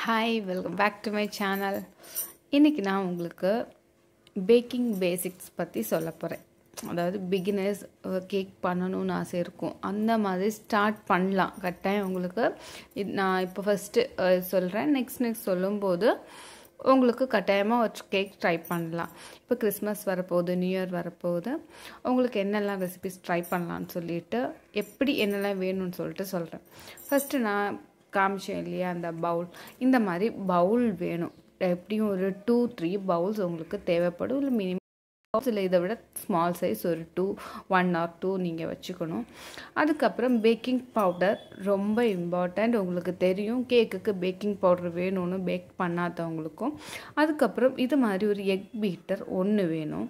hi welcome back to my channel இன்றைக்கி நான் உங்களுக்கு பேக்கிங் பேசிக்ஸ் பற்றி சொல்ல போகிறேன் அதாவது பிகினர்ஸ் கேக் பண்ணணும்னு ஆசை இருக்கும் அந்த மாதிரி ஸ்டார்ட் பண்ணலாம் கட்டாயம் உங்களுக்கு இது நான் இப்போ ஃபஸ்ட்டு சொல்கிறேன் நெக்ஸ்ட் நெக்ஸ்ட் சொல்லும்போது உங்களுக்கு கட்டாயமாக ஒரு கேக் ட்ரை பண்ணலாம் இப்போ கிறிஸ்மஸ் வரப்போகுது நியூ இயர் வரப்போகுது உங்களுக்கு என்னெல்லாம் ரெசிபிஸ் ட்ரை பண்ணலான்னு சொல்லிட்டு எப்படி என்னெல்லாம் வேணும்னு சொல்லிட்டு சொல்கிறேன் ஃபஸ்ட்டு நான் காமிச்சேன் இல்லையா அந்த பவுல் இந்த மாதிரி பவுல் வேணும் எப்படியும் ஒரு டூ த்ரீ பவுல்ஸ் உங்களுக்கு தேவைப்படும் இல்லை மினிமம் இல்லை இதை விட ஸ்மால் சைஸ் ஒரு டூ ஒன் ஆர் டூ நீங்கள் வச்சுக்கணும் அதுக்கப்புறம் பேக்கிங் பவுடர் ரொம்ப இம்பார்ட்டண்ட் உங்களுக்கு தெரியும் கேக்குக்கு பேக்கிங் பவுடர் வேணும்னு பேக் பண்ணாதவங்களுக்கும் அதுக்கப்புறம் இது மாதிரி ஒரு எக் பீட்டர் ஒன்று வேணும்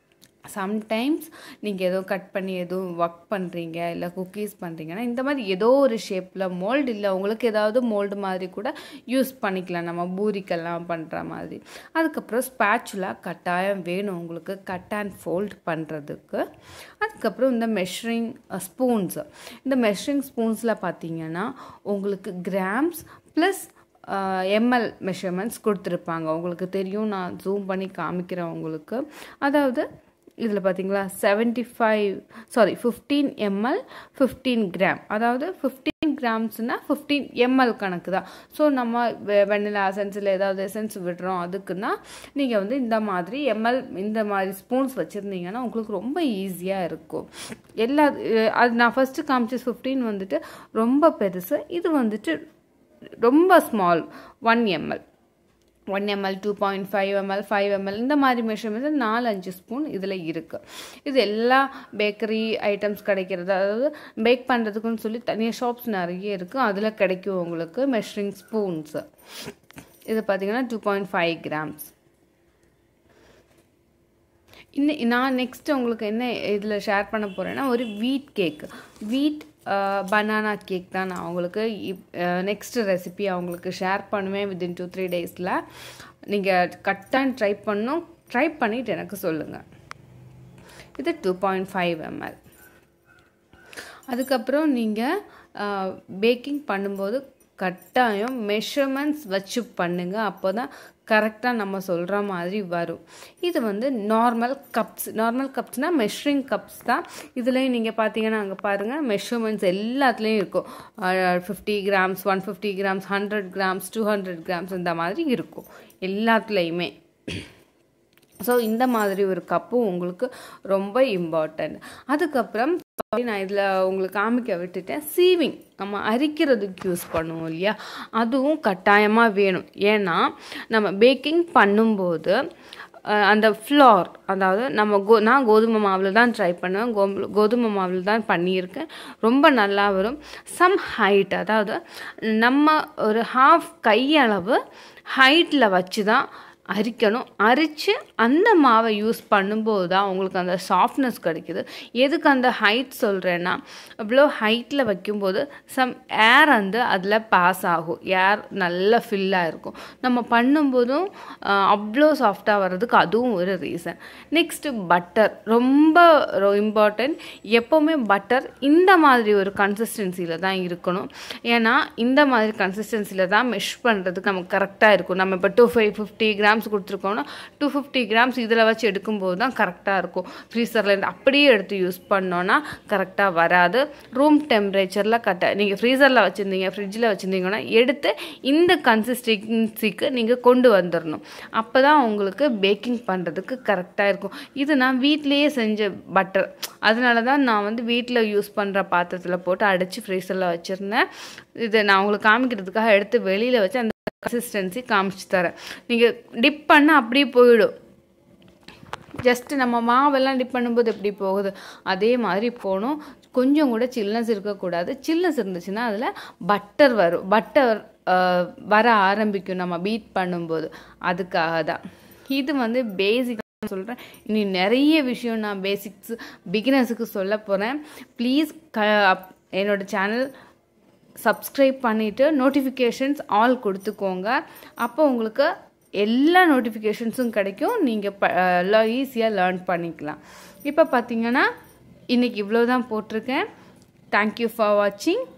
சம்டைம்ஸ் நீங்கள் ஏதோ கட் பண்ணி எதுவும் ஒர்க் பண்ணுறீங்க இல்லை குக்கீஸ் பண்ணுறீங்கன்னா இந்த மாதிரி ஏதோ ஒரு ஷேப்பில் மோல்டு இல்லை உங்களுக்கு ஏதாவது மோல்டு மாதிரி கூட யூஸ் பண்ணிக்கலாம் நம்ம பூரிக்கெல்லாம் பண்ணுற மாதிரி அதுக்கப்புறம் ஸ்பேச்சுலா கட்டாயம் வேணும் உங்களுக்கு கட் அண்ட் ஃபோல்ட் பண்ணுறதுக்கு அதுக்கப்புறம் இந்த மெஷரிங் ஸ்பூன்ஸ் இந்த மெஷரிங் ஸ்பூன்ஸில் பார்த்தீங்கன்னா உங்களுக்கு கிராம்ஸ் ப்ளஸ் எம்எல் மெஷர்மெண்ட்ஸ் கொடுத்துருப்பாங்க உங்களுக்கு தெரியும் நான் ஜூம் பண்ணி காமிக்கிறேன் உங்களுக்கு அதாவது இதில் பார்த்தீங்களா seventy five sorry fifteen ml fifteen gram அதாவது ஃபிஃப்டீன் கிராம்ஸ்னால் ஃபிஃப்டீன் எம்எல் கணக்கு தான் ஸோ நம்ம வெண்ணிலா எசன்ஸில் ஏதாவது எசன்ஸ் விடுறோம் அதுக்குன்னா நீங்கள் வந்து இந்த மாதிரி எம்எல் இந்த மாதிரி ஸ்பூன்ஸ் வச்சுருந்தீங்கன்னா உங்களுக்கு ரொம்ப ஈஸியாக இருக்கும் எல்லா அது நான் ஃபஸ்ட்டு காமிச்ச ஃபிஃப்டீன் வந்துட்டு ரொம்ப பெருசு இது வந்துட்டு ரொம்ப small one ml one ml two point five ml five ml இந்த மாதிரி மெஷர்மெண்ட்ஸ் நாலு அஞ்சு ஸ்பூன் இதில் இருக்குது இது எல்லா பேக்கரி ஐட்டம்ஸ் கிடைக்கிறது அதாவது பேக் பண்ணுறதுக்குன்னு சொல்லி தனியாக ஷாப்ஸ் நிறைய இருக்குது அதில் கிடைக்கும் உங்களுக்கு மெஷரிங் ஸ்பூன்ஸு இது பார்த்தீங்கன்னா டூ பாயிண்ட் ஃபைவ் கிராம்ஸ் இன்னும் நான் நெக்ஸ்ட் உங்களுக்கு என்ன இதில் ஷேர் பண்ண போகிறேன்னா ஒரு வீட் கேக் வீட் பனானா கேக் தான் நான் அவங்களுக்கு நெக்ஸ்ட் ரெசிபி அவங்களுக்கு ஷேர் பண்ணுவேன் வித்தின் டூ த்ரீ டேஸில் நீங்கள் கட்டான் ட்ரை பண்ணும் ட்ரை பண்ணிவிட்டு எனக்கு சொல்லுங்கள் இது டூ பாயிண்ட் ஃபைவ் எம்எல் அதுக்கப்புறம் நீங்கள் பேக்கிங் பண்ணும்போது கட்டாயம் மெஷர்மெண்ட்ஸ் வச்சு பண்ணுங்கள் அப்போ தான் கரெக்டாக நம்ம சொல்கிற மாதிரி வரும் இது வந்து நார்மல் கப்ஸ் நார்மல் கப்ஸ்னால் மெஷரிங் கப்ஸ் தான் இதுலேயும் நீங்கள் பார்த்தீங்கன்னா அங்கே பாருங்கள் மெஷர்மெண்ட்ஸ் எல்லாத்துலேயும் இருக்கும் fifty grams one fifty grams hundred grams two hundred grams இந்த மாதிரி இருக்கும் எல்லாத்துலேயுமே ஸோ இந்த மாதிரி ஒரு கப்பும் உங்களுக்கு ரொம்ப இம்பார்ட்டண்ட் அதுக்கப்புறம் நான் இதில் உங்களுக்கு காமிக்க விட்டுட்டேன் சீவிங் நம்ம அரிக்கிறதுக்கு யூஸ் பண்ணுவோம் இல்லையா அதுவும் கட்டாயமாக வேணும் ஏன்னா நம்ம பேக்கிங் பண்ணும்போது அந்த ஃப்ளார் அதாவது நம்ம கோ நான் கோதுமை மாவில் தான் ட்ரை பண்ணுவேன் கோ கோதுமை மாவில் தான் பண்ணியிருக்கேன் ரொம்ப நல்லா வரும் சம் ஹைட் அதாவது நம்ம ஒரு ஹாஃப் கையளவு ஹைட்டில் வச்சு தான் அரிக்கணும் அரித்து அந்த மாவை யூஸ் பண்ணும்போது தான் உங்களுக்கு அந்த சாஃப்ட்னஸ் கிடைக்குது எதுக்கு அந்த ஹைட் சொல்கிறேன்னா இவ்வளோ ஹைட்டில் வைக்கும்போது சம் ஏர் வந்து அதில் பாஸ் ஆகும் ஏர் நல்லா ஃபில்லாக இருக்கும் நம்ம பண்ணும்போதும் அவ்வளோ சாஃப்டாக வர்றதுக்கு அதுவும் ஒரு ரீசன் நெக்ஸ்ட்டு பட்டர் ரொம்ப இம்பார்ட்டண்ட் எப்போவுமே பட்டர் இந்த மாதிரி ஒரு கன்சிஸ்டன்சியில் தான் இருக்கணும் ஏன்னா இந்த மாதிரி கன்சிஸ்டன்சியில் தான் மெஷ் பண்ணுறதுக்கு நமக்கு கரெக்டாக இருக்கும் நம்ம இப்போ two five fifty gram grams கொடுத்துருக்கோன்னா டூ ஃபிஃப்டி கிராம்ஸ் இதில் வச்சு எடுக்கும்போது தான் கரெக்டாக இருக்கும் ஃப்ரீசர்லேருந்து அப்படியே எடுத்து யூஸ் பண்ணோன்னா கரெக்டாக வராது ரூம் டெம்பரேச்சரில் கரெக்டாக நீங்கள் ஃப்ரீசரில் வச்சுருந்தீங்க ஃப்ரிட்ஜில் வச்சுருந்தீங்கன்னா எடுத்து இந்த கன்சிஸ்டன்சிக்கு நீங்கள் கொண்டு வந்துடணும் அப்போ தான் உங்களுக்கு பேக்கிங் பண்ணுறதுக்கு கரெக்டாக இருக்கும் இது நான் வீட்லேயே செஞ்ச பட்டர் அதனால தான் நான் வந்து வீட்டில் யூஸ் பண்ணுற பாத்திரத்தில் போட்டு அடைச்சி ஃப்ரீசரில் வச்சுருந்தேன் இதை நான் உங்களுக்கு காமிக்கிறதுக்காக எடுத்து வெளியில் வச்சு அந்த கன்சிஸ்டன்சி காமிச்சு தரேன் நீங்கள் டிப் பண்ண அப்படியே போயிடும் ஜஸ்ட்டு நம்ம மாவெல்லாம் டிப் பண்ணும்போது எப்படி போகுது அதே மாதிரி போகணும் கொஞ்சம் கூட சில்னஸ் இருக்கக்கூடாது சில்னஸ் இருந்துச்சுன்னா அதில் பட்டர் வரும் பட்டர் வர ஆரம்பிக்கும் நம்ம பீட் பண்ணும்போது அதுக்காக தான் இது வந்து பேசிக் சொல்கிறேன் இனி நிறைய விஷயம் நான் பேசிக்ஸ் பிகினர்ஸுக்கு சொல்ல போகிறேன் ப்ளீஸ் க என்னோடய சேனல் சப்ஸ்கிரைப் பண்ணிவிட்டு நோட்டிஃபிகேஷன்ஸ் ஆல் கொடுத்துக்கோங்க அப்போ உங்களுக்கு எல்லா நோட்டிஃபிகேஷன்ஸும் கிடைக்கும் நீங்கள் ப ஈஸியாக லேர்ன் பண்ணிக்கலாம் இப்போ பார்த்தீங்கன்னா இன்றைக்கி இவ்வளோ தான் போட்டிருக்கேன் தேங்க்யூ ஃபார் வாட்சிங்